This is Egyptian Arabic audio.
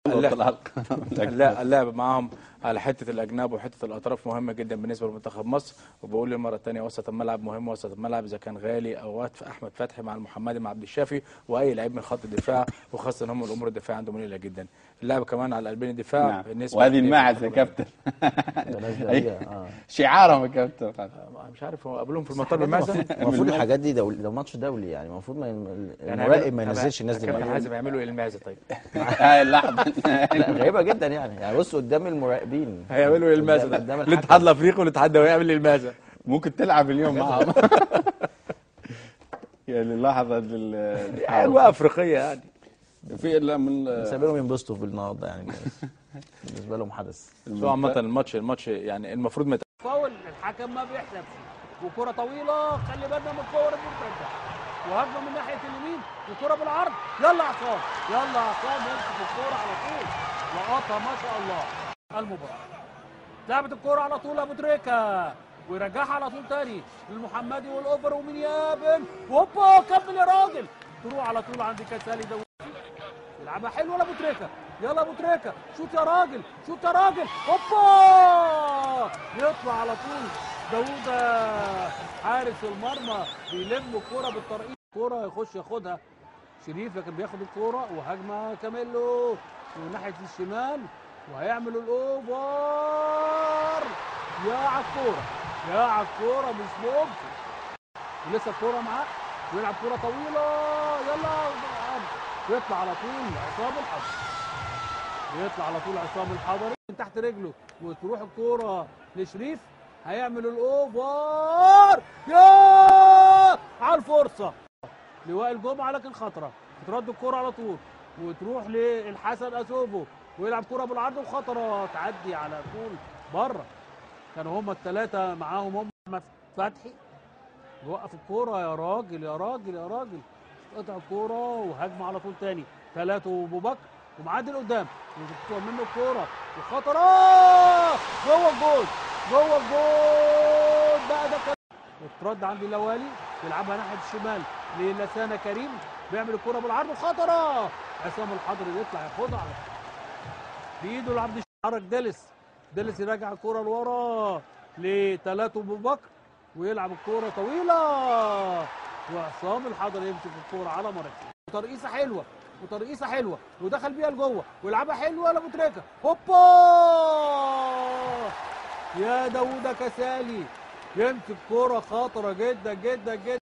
اللاعب اللا- اللعب معاهم على حته الاجناب وحته الاطراف مهمه جدا بالنسبه لمنتخب مصر وبقول للمره الثانيه وسط الملعب مهم وسط الملعب اذا كان غالي او وقت احمد فتحي مع المحمدي مع عبد الشافي واي لعيب من خط الدفاع وخاصه ان هم الامور الدفاع عندهم قليله جدا اللعب كمان على قلبين الدفاع نعم بالنسبه وهذه للعيب الماعز يا محمد كابتن ده ناس دولية، اه شعارهم يا كابتن مش عارف هو قابلهم في المطار بماذا المفروض الحاجات دي دولي ده ماتش دولي يعني المفروض ما يعني المراقب هيعملوا- ما ينزلش الناس دي كابتن معاه. حازم يعملوا ايه الماذا طيب هاي اللحظه لا غريبه جدا يعني يعني بص قدام المراقبين هيعملوا ايه الماذا قدام- قدام ده الحكم. الاتحاد الافريقي والاتحاد الدولي يعمل ايه الماذا ممكن تلعب اليوم معهم يعني اللحظه ال- اجواء افريقيه يعني في الا من سايبينهم ينبسطوا بالنهارده يعني بالنسبه لهم حدث سواء عامه الماتش الماتش يعني المفروض ما فاول الحكم ما بيحسبش وكرة طويلة خلي بالنا من الكورة المرتدة وهجمة من ناحية اليمين وكرة بالعرض يلا عصام يلا عصام يمسك الكورة على طول لقطها ما شاء الله المباراة لعبت الكورة على طول أبو تريكة ويرجعها على طول تاني للمحمدي والأوفر ومن يابن هوبا كمل يا راجل تروح على طول عند كاسالي داوود يلعبها حلوه لابو تريكه يلا ابو تريكه شوت يا راجل شوت يا راجل هوبا يطلع على طول داوود حارس المرمى بيلم الكوره بالترقيص الكوره يخش ياخدها شريف لكن بياخد الكوره وهجمه كاميلو من ناحيه الشمال وهيعمل الاوفر يا على الكوره يا على الكوره مش ممكن ولسه الكوره معاه ويلعب كوره طويله يلا ويطلع على طول عصام الحضري ويطلع على طول عصام الحضري من تحت رجله وتروح الكوره لشريف هيعمل الاوفر يا على الفرصه لواء الجمعه لكن خطره ترد الكوره على طول وتروح للحسن اسوفو ويلعب كوره بالعرض وخطره تعدي على طول بره كانوا هم الثلاثه معاهم هم أحمد فتحي يوقف الكوره يا راجل يا راجل يا راجل قطع الكوره وهجمه على طول تاني ثلاثه وابو بكر ومعدل قدام وتقطع منه الكوره وخطره جوه الجول جوه الجول بقى ده كان وترد عند لوالي يلعبها ناحيه الشمال للسانة كريم بيعمل الكوره بالعرض وخطره عصام الحضري يطلع ياخدها على بايده لعبد يحرك ديلس ديلس يرجع الكوره لورا لثلاثه ابو بكر ويلعب الكوره طويله وعصام الحضري يمسك الكوره على مرتين ترقيصه حلوه وترقيصه حلوه ودخل بيها لجوه ويلعبها حلوه لابو تريكه هوبا يا داوود كسالي يمسك كوره خطره جدا جدا جدا